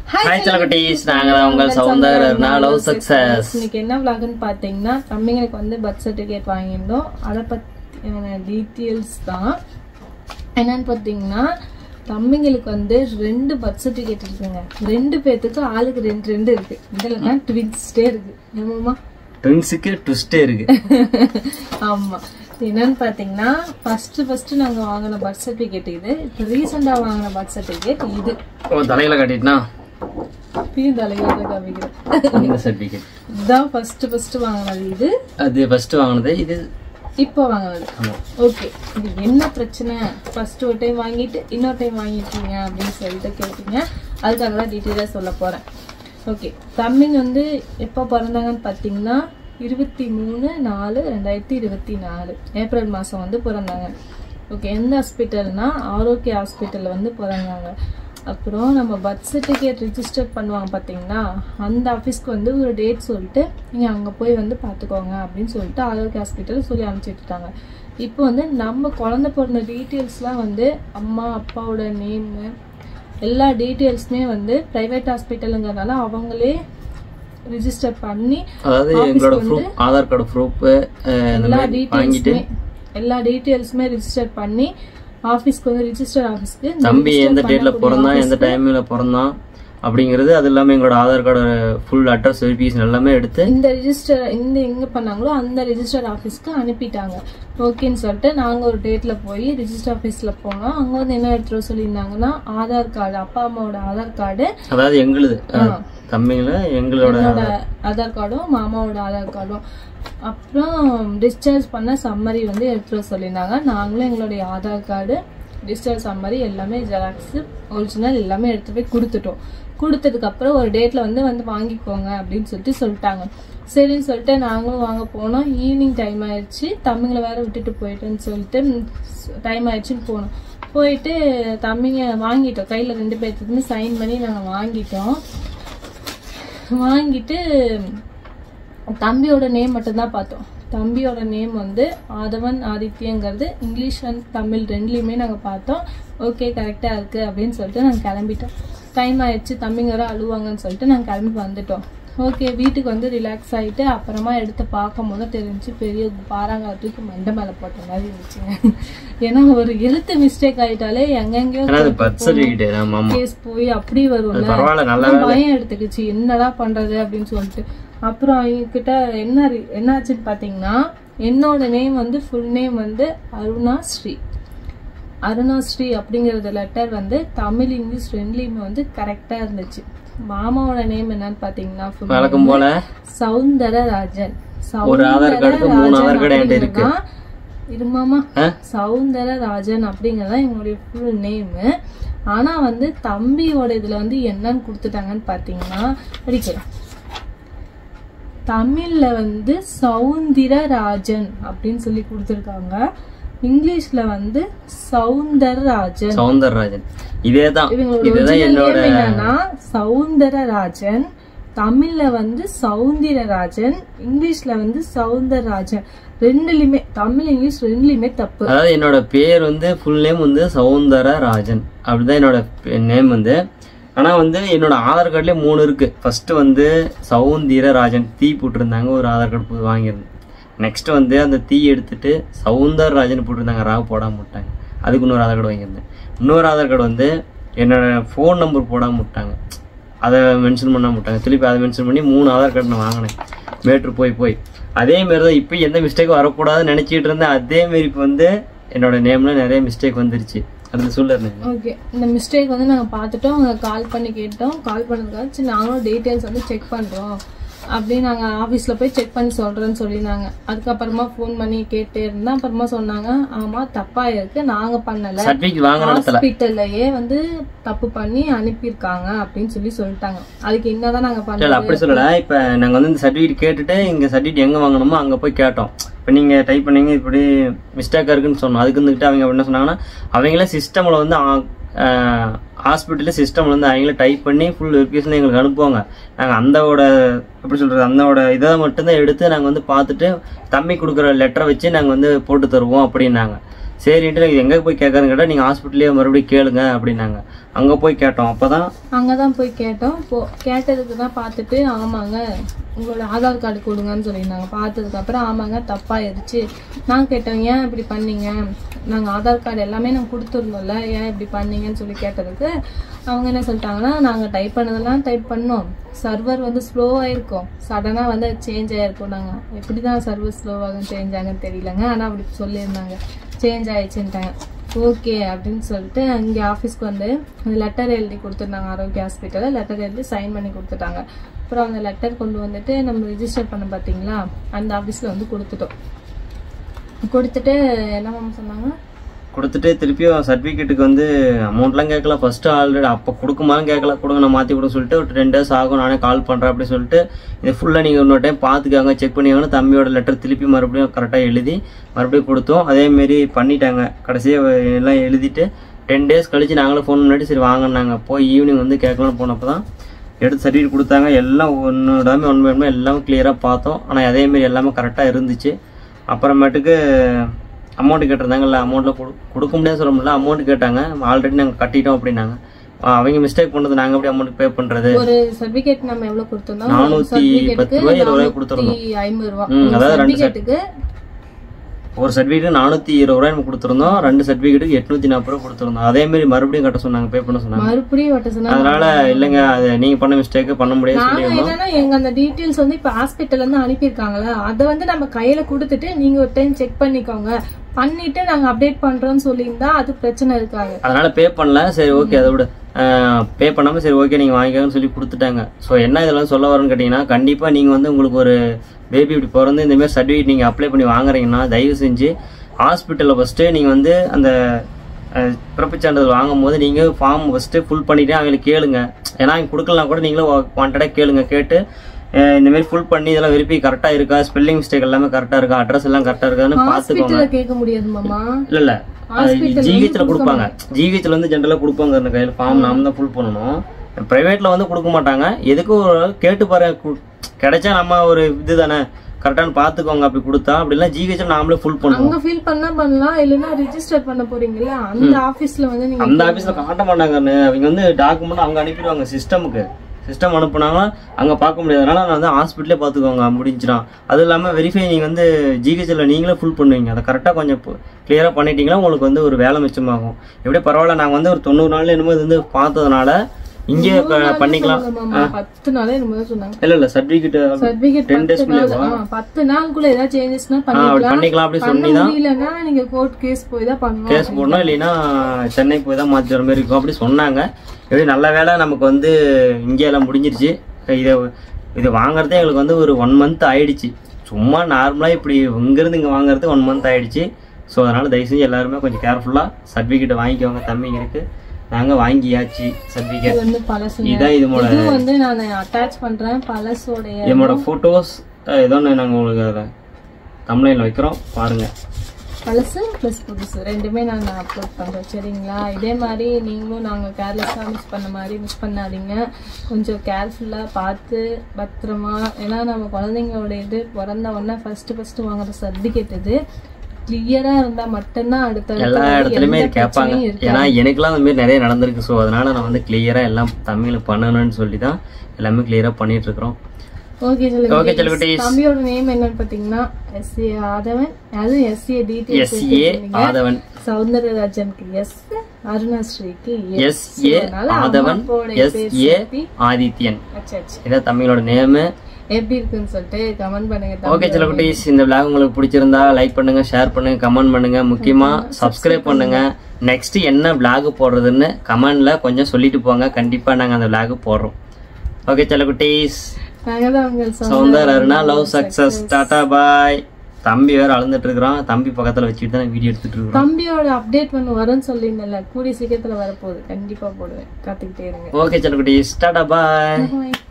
Hi செலகுட்டீஸ் நாங்க தான் உங்கள் சௌந்தரர்னா லவ் சக்சஸ் இன்னைக்கு என்ன விளாக்னு பார்த்தீங்கன்னா தம்பிங்களுக்கு வந்து பர்த் சர்டிஃபிகேட் வாங்கியிருந்தோம் அதை பற்றியான டீட்டெயில்ஸ் தான் என்னன்னு பார்த்தீங்கன்னா தம்பிங்களுக்கு வந்து ரெண்டு பர்த் சர்டிஃபிகேட் இருக்குங்க ரெண்டு பேர்த்துக்கு ஆளுக்கு ரெண்டு ரெண்டு இருக்கு இதில் தான் ட்வின்ஸ்டே இருக்கு ஏமாமா ட்வின்ஸுக்கு ட்விஸ்டே இருக்கு ஆமா இது என்னன்னு பார்த்தீங்கன்னா ஃபர்ஸ்ட் ஃபர்ஸ்ட் நாங்க வாங்கின பர்த் சர்டிஃபிகேட் இது இப்போ ரீசெண்டாக வாங்கின பர்த் சர்டிஃபிகேட் இது ஓ தலையில கட்டிட்டுனா அப்பயும் தலையில காமிக்கிறேன் இந்த சர்டிஃபிகேட் இதுதான் ஃபர்ஸ்ட் ஃபர்ஸ்ட் வாங்கினது இது அது ஃபர்ஸ்ட் வாங்கினது இது இப்போ வாங்கினது ஆமா ஓகே இது என்ன பிரச்சனை ஃபர்ஸ்ட் ஒரு டைம் வாங்கிட்டு இன்னொரு டைம் வாங்கிட்டீங்க அப்படின்னு சொல்லிட்டு கேட்டீங்க அதுக்காக தான் டீட்டெயிலாக சொல்ல போகிறேன் ஓகே தம்பிங்க வந்து எப்போ பிறந்தாங்கன்னு பார்த்தீங்கன்னா இருபத்தி மூணு நாலு ரெண்டாயிரத்தி இருபத்தி நாலு ஏப்ரல் மாதம் வந்து பிறந்தாங்க ஓகே எந்த ஹாஸ்பிட்டல்னா ஆரோக்கிய ஹாஸ்பிட்டலில் வந்து பிறந்தாங்க அப்புறம் நம்ம பர்த் சர்டிஃபிகேட் ரிஜிஸ்டர் பண்ணுவாங்க பார்த்தீங்கன்னா அந்த ஆஃபீஸ்க்கு வந்து ஒரு டேட் சொல்லிட்டு நீங்கள் அங்கே போய் வந்து பார்த்துக்கோங்க அப்படின்னு சொல்லிட்டு ஆரோக்கிய ஹாஸ்பிட்டல் சொல்லி அனுப்பிச்சி விட்டுட்டாங்க இப்போ வந்து நம்ம குழந்தை பிறந்த டீட்டெயில்ஸ்லாம் வந்து அம்மா அப்பாவோட நேமு எல்லா டீட்டெயில்ஸுமே வந்து ப்ரைவேட் ஹாஸ்பிட்டலுங்கிறதுனால அவங்களே ரிஜிஸ்டர் பண்ணி அதாவது எங்களோட ப்ரூஃப் ஆதார் கார்டு ப்ரூஃப் இந்த எல்லா மாதிரி வாங்கிட்டு டீட்டெயில்ஸுமே எல்லா டீட்டெயில்ஸுமே ரிஜிஸ்டர் பண்ணி ஆஃபீஸ்க்கு வந்து ரிஜிஸ்டர் ஆஃபீஸ்க்கு தம்பி எந்த டேட்ல பிறந்தான் எந்த டைம்ல பிறந்தான் அப்படிங்கிறது அது இல்லாம எங்களோட Aadhaar card full address verification எல்லாமே எடுத்து இந்த ரிஜிஸ்டர் இந்த எங்க பண்ணாங்களோ அந்த ரிஜிஸ்டர் ஆஃபீஸ்க்கு அனுப்பிட்டாங்க ஓகேன்னு சொல்லிட்டு நாங்க ஒரு டேட்ல போய் ரிஜிஸ்டர் ஆஃபீஸ்ல போனோம் அங்க வந்து என்ன எடுத்துட்டு வர சொல்லியிருந்தாங்கன்னா ஆதார் கார்டு அப்பா அம்மாவோட ஆதார் கார்டு அதாவது எங்களுது அஹ், தம்பிங்கள எங்களோட என்னோட ஆதார் கார்டும் மாமாவோட ஆதார் கார்டும் அப்புறம் டிஸ்சார்ஜ் பண்ண சம்மரி வந்து எடுத்துட்டு வர சொல்லியிருந்தாங்க நாங்களும் எங்களுடைய ஆதார் கார்டு டிஸ்சார்ஜ் சம்மரி எல்லாமே ஜெராக்ஸ் ஒரிஜினல் எல்லாமே எடுத்து போய் கொடுத்துட்டோம் கொடுத்ததுக்கு அப்புறம் ஒரு டேட்ல வந்து வந்து வாங்கிக்கோங்க அப்படின்னு சொல்லிட்டு சொல்லிட்டாங்க சரின்னு சொல்லிட்டு நாங்களும் வாங்க போனோம் ஈவினிங் டைம் ஆயிடுச்சு தம்பிங்களை வேற விட்டுட்டு போயிட்டேன்னு சொல்லிட்டு டைம் ஆயிடுச்சுன்னு போனோம் போயிட்டு தம்பிங்க வாங்கிட்டோம் கையில ரெண்டு பேர்த்துக்குமே சைன் பண்ணி நாங்கள் வாங்கிட்டோம் வாங்கிட்டு தம்பியோட நேம் மட்டும்தான் பார்த்தோம் தம்பியோட நேம் வந்து ஆதவன் ஆதித்யங்கிறது இங்கிலீஷ் அண்ட் தமிழ் ரெண்டுலேயுமே நாங்கள் பார்த்தோம் ஓகே கரெக்டாக இருக்குது அப்படின்னு சொல்லிட்டு நாங்கள் கிளம்பிட்டோம் டைம் ஆயிடுச்சு தம்பிங்க வர அழுவாங்கன்னு சொல்லிட்டு நாங்கள் கிளம்பி வந்துட்டோம் ஓகே வீட்டுக்கு வந்து ரிலாக்ஸ் ஆகிட்டு அப்புறமா எடுத்து பார்க்கும் போது தெரிஞ்சு பெரிய பாறாங்காலத்துக்கு மண்டை மேலே போட்ட மாதிரி இருந்துச்சுங்க ஏன்னா ஒரு எழுத்து மிஸ்டேக் ஆயிட்டாலே எங்கெங்கயோ ஏன்னா அது பர்த் சர்டிஃபிகேட் ஆமா ஆமா கேஸ் போய் அப்படி வரும்ல பரவாயில்ல நல்ல நான் பயம் எடுத்துக்கிச்சு என்னடா பண்றது அப்படின்னு சொல்லிட்டு அப்புறம் அவங்க கிட்ட என்ன re- என்னாச்சுன்னு பாத்தீங்கன்னா என்னோட நேம் வந்து ஃபுல் நேம் வந்து அருணா ஸ்ரீ அருணா ஸ்ரீ அப்படிங்கறது லெட்டர் வந்து தமிழ் இங்கிலீஷ் ரெண்டுலயுமே வந்து கரெக்டா இருந்துச்சு மாமாவோட நேம் என்னன்னு பாத்தீங்கன்னா full வழக்கம் போல சவுந்தரராஜன் ஒரு ஆதார் கார்டுக்கு மூணு ஆதார் கார்டு என்கிட்ட இருக்கு. அப்படிங்கிறதுதான் இருமாமா ஆ? சவுந்தரராஜன் அப்படிங்கறதான் எங்களுடைய ஃபுல் நேமு ஆனா வந்து தம்பியோட இதுல வந்து என்னன்னு கொடுத்துட்டாங்கன்னு பாத்தீங்கன்னா படிக்கிறேன் தமிழ்ல வந்து சவுந்திரராஜன் அப்படின்னு சொல்லி கொடுத்துருக்காங்க இங்கிலீஷ்ல வந்து சவுந்தரராஜன் சவுந்தரராஜன் இதேதான் இவங்களோட இதுதான் ஒரிஜினல் என்னோட நேம் என்னன்னா சவுந்தரராஜன் தமிழ்ல வந்து சவுந்திரராஜன் இங்கிலீஷ்ல வந்து சவுந்தரராஜன் ரெண்டுலயுமே தமிழ் இங்கிலீஷ் ரெண்டுலயுமே தப்பு அதாவது என்னோட பேர் வந்து ஃபுல் நேம் வந்து சவுந்தரராஜன் அப்படிதான் என்னோட நேம் வந்து ஆனா வந்து என்னோட ஆதார் கார்டுலயே மூணு இருக்கு ஃபர்ஸ்ட் வந்து சவுந்தரராஜன் தீ போட்டிருந்தாங்க ஒரு ஆதார் கார்டு புது வாங்கியிருந்தேன் நெக்ஸ்ட் வந்து அந்த தீ எடுத்துட்டு சவுந்தரராஜன் போட்டிருந்தாங்க ரா போடாம விட்டாங்க அதுக்கு இன்னொரு ஆதார் கார்டு வாங்கியிருந்தேன் இன்னொரு ஆதார் கார்டு வந்து என்னோட ஃபோன் நம்பர் போடாம விட்டாங்க அதை மென்ஷன் பண்ணாம விட்டாங்க திருப்பி அதை மென்ஷன் பண்ணி மூணு ஆதார் கார்டு நான் வாங்கினேன் மேட்ரு போய் போய் அதே மாரி தான் இப்போ எந்த மிஸ்டேக்கும் வரக்கூடாதுன்னு நினச்சிட்டு இருந்தேன் அதே மாரி இப்போ வந்து என்னோட நேம்ல நிறைய மிஸ்டேக் வந்துருச்சு அதில் சொல்லிருந்தேன் ஓகே இந்த மிஸ்டேக் வந்து நாங்கள் பார்த்துட்டோம் அவங்க கால் பண்ணி கேட்டோம் கால் பண்ணதுக்காக சரி நாங்களும் டீட்டெயில்ஸ் வந்து செக் பண்ணுறோம் அப்படியே நாங்கள் ஆஃபீஸில் போய் செக் பண்ணி சொல்கிறேன்னு சொல்லியிருந்தாங்க அதுக்கப்புறமா ஃபோன் பண்ணி கேட்டே இருந்தேன் அப்புறமா சொன்னாங்க ஆமாம் தப்பாக இருக்கு நாங்கள் பண்ணலை சர்டிஃபிகேட் வாங்கின இடத்துல ஹாஸ்பிட்டல்லையே வந்து தப்பு பண்ணி அனுப்பியிருக்காங்க அப்படின்னு சொல்லி சொல்லிட்டாங்க அதுக்கு என்னதான் நாங்கள் இல்ல பண்ணல அப்படி சொல்லல இப்ப நாங்க வந்து இந்த சர்டிஃபிகேட் கேட்டுட்டு இங்க சர்டிஃபிகேட் எங்க வாங்கணுமோ அங்க போய் கேட்டோம் இப்ப நீங்க டைப் பண்ணீங்க இப்படி மிஸ்டேக்கா இருக்குன்னு சொன்னோம் அதுக்கு இருந்துட்டு அவங்க என்ன சொன்னாங்கன்னா அவங்களே சிஸ்டம்ல வந்து ஹாஸ்பிட்டல்ல சிஸ்டம்ல வந்து அவங்களே டைப் பண்ணி ஃபுல் வெரிஃபிகேஷன் எங்களுக்கு அனுப்புவாங்க நாங்க அந்தோட எப்படி சொல்றது அந்தோட இதை மட்டும்தான் எடுத்து நாங்க வந்து பார்த்துட்டு தம்பி கொடுக்குற லெட்டரை வச்சு நாங்க வந்து போட்டு தருவோம் அப்படின்னாங்க சரின்ட்டு நாங்கள் எங்கே போய் கேட்கறன்னு கேட்டால் நீங்கள் ஹாஸ்பிட்டலே மறுபடியும் கேளுங்க அப்படின்னாங்க அங்கே போய் கேட்டோம் அப்போ தான் அங்கதான் போய் கேட்டோம் போ கேட்டதுக்கு தான் பார்த்துட்டு ஆமாங்க உங்களோட ஆதார் கார்டு கொடுங்கன்னு சொல்லியிருந்தாங்க பார்த்ததுக்கு அப்புறம் ஆமாங்க தப்பாயிருச்சு நான் கேட்டேன் ஏன் இப்படி பண்ணீங்க நாங்கள் ஆதார் கார்டு எல்லாமே நாங்கள் கொடுத்துருந்தோம்ல ஏன் இப்படி பண்ணீங்கன்னு சொல்லி கேட்டதுக்கு அவங்க என்ன சொல்லிட்டாங்கன்னா நாங்கள் டைப் பண்ணதெல்லாம் டைப் பண்ணோம் சர்வர் வந்து ஸ்லோவாக இருக்கும் சடனாக வந்து சேஞ்ச் ஆகிருக்கும் நாங்கள் எப்படி தான் சர்வர் ஸ்லோவாக சேஞ்ச் ஆகுன்னு தெரியலங்க ஆனால் அப்படி சொல்லியிருந்தாங்க சேஞ்ச் ஆயிடுச்சுன்ட்டாங்க ஓகே அப்படின்னு சொல்லிட்டு இங்கே ஆஃபீஸ்க்கு வந்து அந்த லெட்டர் எழுதி கொடுத்துருந்தாங்க ஆரோக்கிய ஹாஸ்பிட்டலில் லெட்டர் எழுதி சைன் பண்ணி கொடுத்துட்டாங்க அப்புறம் அந்த லெட்டர் கொண்டு வந்துட்டு நம்ம ரிஜிஸ்டர் பண்ண பார்த்தீங்களா அந்த ஆஃபீஸில் வந்து கொடுத்துட்டோம் கொடுத்துட்டு என்ன மேம் சொன்னாங்க கொடுத்துட்டு திருப்பியும் சர்டிஃபிகேட்டுக்கு வந்து அமௌண்ட்லாம் கேட்கல ஃபர்ஸ்ட் ஆல்ரெடி அப்போ கொடுக்குமாலும் கேட்கல கொடுங்க நான் மாற்றி கொடுக்க சொல்லிட்டு ஒரு டென் டேஸ் ஆகும் நானே கால் பண்ணுறேன் அப்படி சொல்லிட்டு இது ஃபுல்லாக நீங்கள் இன்னொரு டைம் பார்த்துக்காங்க செக் பண்ணியாங்கன்னு தம்பியோட லெட்டர் திருப்பி மறுபடியும் கரெக்டாக எழுதி மறுபடியும் கொடுத்தோம் அதேமாரி பண்ணிட்டாங்க கடைசியாக எல்லாம் எழுதிட்டு டென் டேஸ் கழிச்சு நாங்களும் ஃபோன் பண்ணி சரி வாங்கினாங்க போய் ஈவினிங் வந்து கேட்கலான்னு போனப்போ தான் எடுத்து சர்டிஃபிகேட் கொடுத்தாங்க எல்லாம் ஒன்றுடாமல் ஒன் பை எல்லாமே கிளியராக பார்த்தோம் ஆனால் அதேமாரி எல்லாமே கரெக்டாக இருந்துச்சு அப்புறமேட்டுக்கு அமௌண்ட் கேட்டிருந்தாங்கல்ல அமௌண்ட்டில் கொடு கொடுக்க முடியாது சொல்ல முடியல அமௌண்ட் கேட்டாங்க ஆல்ரெடி நாங்கள் கட்டிட்டோம் அப்படின்னாங்க ஆ, அவங்க மிஸ்டேக் பண்ணது நாங்கள் எப்படி அமௌண்ட் பே பண்ணுறது ஒரு சர்டிபிகேட் நம்ம எவ்வளவு கொடுத்தோம்னா நானூத்தி பத்து ரூபாய், இருபது ரூபாய் கொடுத்திருந்தோம். ஐம்பது ரூபா ம், அதாவது ரெண்டு சர்டிபிகேட்டுக்கு ஒரு சர்டிஃபிகேட் நானூற்றி இருபது ரூபாய் நம்ம கொடுத்துருந்தோம் ரெண்டு சர்டிஃபிகேட்டுக்கு எட்நூற்றி நாற்பது ரூபா கொடுத்துருந்தோம் அதேமாரி மறுபடியும் கட்ட சொன்னாங்க பே பண்ண சொன்னாங்க மறுபடியும் வட்ட சொன்னா அதனால இல்லைங்க அது நீங்கள் பண்ண மிஸ்டேக்கு பண்ண முடியாது நாங்க சொல்லியிருந்தோம் என்னன்னா எங்க அந்த டீடைல்ஸ் வந்து இப்ப ஹாஸ்பிட்டல்ல இருந்து அனுப்பியிருக்காங்களா அதை வந்து நம்ம கையில கொடுத்துட்டு நீங்க ஒரு டைம் செக் பண்ணிக்கோங்க பண்ணிட்டு நாங்க அப்டேட் பண்றோம்னு சொல்லியிருந்தா அது பிரச்சனை இருக்காது அதனால பே பண்ணல சரி ஓகே அதை விட பே பண்ணாமல் சரி ஓகே நீங்கள் வாங்கிக்கோங்கன்னு சொல்லி கொடுத்துட்டாங்க ஸோ என்ன இதெல்லாம் சொல்ல வரேன்னு கேட்டிங்கன்னா கண்டிப்பாக நீங்கள் வந்து உங்களுக்கு ஒரு பேபி இப்படி பிறந்து இந்த மாதிரி சர்டிஃபிகேட் நீங்கள் அப்ளை பண்ணி வாங்குறீங்கன்னா தயவு செஞ்சு ஹாஸ்பிட்டலில் ஃபஸ்ட்டு நீங்கள் வந்து அந்த அஹ், பிறப்புச் சான்றிதழ் வாங்கும் போது நீங்கள் ஃபார்ம் ஃபஸ்ட்டு ஃபில் பண்ணிவிட்டு அவங்களுக்கு கேளுங்க ஏன்னா அவங்க கொடுக்கலாம் கூட நீங்களும் வாண்டடாக கேளுங்க கேட்டு அஹ், இந்த மாதிரி ஃபுல் பண்ணி இதெல்லாம் வெரிஃபை கரெக்டாக இருக்கா ஸ்பெல்லிங் மிஸ்டேக் எல்லாமே கரெக்டாக இருக்கா அட்ரஸ் எல்லாம் கரெக்டாக இருக்கான்னு பார்த்துக்கோங்க ஹாஸ்பிட்டல்ல கேட்க முடியாது மாமா இல்ல இல்ல Hospital ஜிஹெச்ல கொடுப்பாங்க ஜிஹெச்ல வந்து ஜென்ரலா கொடுப்பாங்க அந்த கையில ஃபார்ம் நாம தான் ஃபுல் பண்ணணும் பிரைவேட்ல வந்து கொடுக்க மாட்டாங்க எதுக்கு ஒரு கேட்டு பாரு கு- கிடைச்சா நம்ம ஒரு இதுதானே கரெக்டான பாத்துக்கோங்க அப்படி கொடுத்தா அப்படிலாம் ஜிஹெச்ல நாமளே ஃபுல் பண்ணுவோம் அங்க ஃபீல் பண்ணா பண்ணலாம் இல்லைன்னா ரிஜிஸ்டர் பண்ண போறீங்கல்ல அந்த ஆபீஸ்ல வந்து நீங்க அந்த ஆபீஸ்ல காட்ட மாட்டாங்கன்னு அவங்க வந்து டாக்குமெண்ட் அவங்க அனுப்பிடுவாங்க சிஸ்டமுக்கு சிஸ்டம் அனுப்புனாங்கன்னா அங்க பார்க்க முடியாது அதனால நான் வந்து ஹாஸ்பிட்டலே பார்த்துக்கோங்க முடிஞ்சிடும் அது இல்லாம வெரிஃபை நீங்க வந்து ஜிஹெச்ல நீங்களே ஃபுல் பண்ணுவீங்க அதை கரெக்டாக கொஞ்சம் கிளியரா பண்ணிட்டீங்கன்னா உங்களுக்கு வந்து ஒரு வேலை மிச்சமாகும் எப்படி பரவாயில்ல நாங்க வந்து ஒரு தொண்ணூறு நாள்ல என்னமோ இது வந்து பார்த்ததுனால இங்கே பண்ணிக்கலாம் மாமா பத்து நாளே என்னமோ தான் சொன்னாங்க இல்ல இல்ல சர்டிபிகேட் சர்டிபிகேட் டென் டேஸ் பத்து நாள் ஆ, பத்து நாளுக்குள்ள ஏதாவது சேஞ்சஸ்னா அப்படி பண்ணிக்கலாம் பண்ணிக்கலாம் அப்படி பண்ண சொல்லி தான் முடியலன்னா நீங்க கோர்ட் கேஸ் போய் தான் பண்ணணும் கேஸ் போடணும் இல்லைன்னா சென்னை போய் தான் மாற்றி வர மாதிரி இருக்கும் அப்படி சொன்னாங்க எப்படி நல்ல வேளை நமக்கு வந்து இங்கே எல்லாம் முடிஞ்சிருச்சு இதை இது வாங்குறதே எங்களுக்கு வந்து ஒரு ஒன் மந்த் ஆயிடுச்சு சும்மா நார்மலாக இப்படி இங்கேருந்து இங்கே வாங்குறது ஒன் மந்த் ஆயிடுச்சு ஸோ அதனால் தயவு செஞ்சு எல்லாருமே கொஞ்சம் கேர்ஃபுல்லாக சர்டிஃபிகேட்டை வாங்கிக்கோங்க தம்பிங்களுக்கு நாங்கள் வாங்கியாச்சு இது சர்டிஃபிகேட் வந்து பழசு இதான் இதுமோட இது வந்து நான் அட்டாச் பண்றேன் பழசோடைய இதோட ஃபோட்டோஸ் ஏதோ நாங்கள் உங்களுக்கு அதில் தமிழில் வைக்கிறோம் பாருங்கள் பழசு ப்ளஸ் புதுசு ரெண்டுமே நான் அப்லோட் பண்றேன் சரிங்களா இதே மாதிரி நீங்களும் நாங்க கேர்லெஸ்ஸா மிஸ் பண்ண மாதிரி மிஸ் பண்ணாதீங்க கொஞ்சம் கேர்ஃபுல்லா பார்த்து பத்திரமா ஏன்னா நம்ம குழந்தைங்களோட இது பிறந்த உடனே ஃபர்ஸ்ட் ஃபர்ஸ்ட் வாங்குற சர்டிஃபிகேட் இது கிளியரா இருந்தா மட்டும்தான் அடுத்த எல்லா இடத்துலையுமே இது கேட்பாங்க ஏன்னா எனக்குலாம் அந்த மாதிரி நிறைய நடந்திருக்கு ஸோ அதனால நான் வந்து கிளியராக எல்லாம் தமிழில் பண்ணணும்னு சொல்லி தான் எல்லாமே கிளியராக பண்ணிட்டு இருக்கிறோம் ஓகே ஓகே சொல்லுங்க செல்குட்டீஸ் தம்பியோட நேம் என்னன்னு பாத்தீங்கன்னா எஸ்ஏ ஆதவன் அது எஸ்ஏ டீட்டெயில்ஸ் எஸ்ஏ ஆதவன் சௌந்தரராஜனுக்கு எஸ் அருணாஸ்ரீக்கு S A Aadhavan S A Aadhityan அச்சாச்சு இதான் தமிழோட நேமு எப்படி இருக்குன்னு சொல்லிட்டு கமெண்ட் பண்ணுங்க ஓகே செல்லக்குட்டீஸ் இந்த விளாக் உங்களுக்கு பிடிச்சிருந்தா லைக் பண்ணுங்க ஷேர் பண்ணுங்க கமெண்ட் பண்ணுங்க முக்கியமா சப்ஸ்கிரைப் பண்ணுங்க நெக்ஸ்ட் என்ன விளாக் போடுறதுன்னு கமெண்ட்ல கொஞ்சம் சொல்லிட்டு போங்க கண்டிப்பா நாங்க அந்த விளாக் போடுறோம் ஓகே செல்லக்குட்டீஸ் நாங்க தான் உங்கள் சொந்த Soundar Aruna love success tata bye தம்பி வேற அழுந்துட்டு இருக்கிறான் தம்பி பக்கத்துல வச்சுட்டு தான் வீடியோ எடுத்துட்டு இருக்கிறோம் தம்பியோட அப்டேட் பண்ண வரும்னு சொல்லியிருந்தேன்ல கூடிய சீக்கிரத்துல வரப்போகுது கண்டிப்பா போடுவேன் காத்துக்கிட்டே இருங்க ஓகே செல்லக்குட்டீஸ் டாடா பாய் Bye.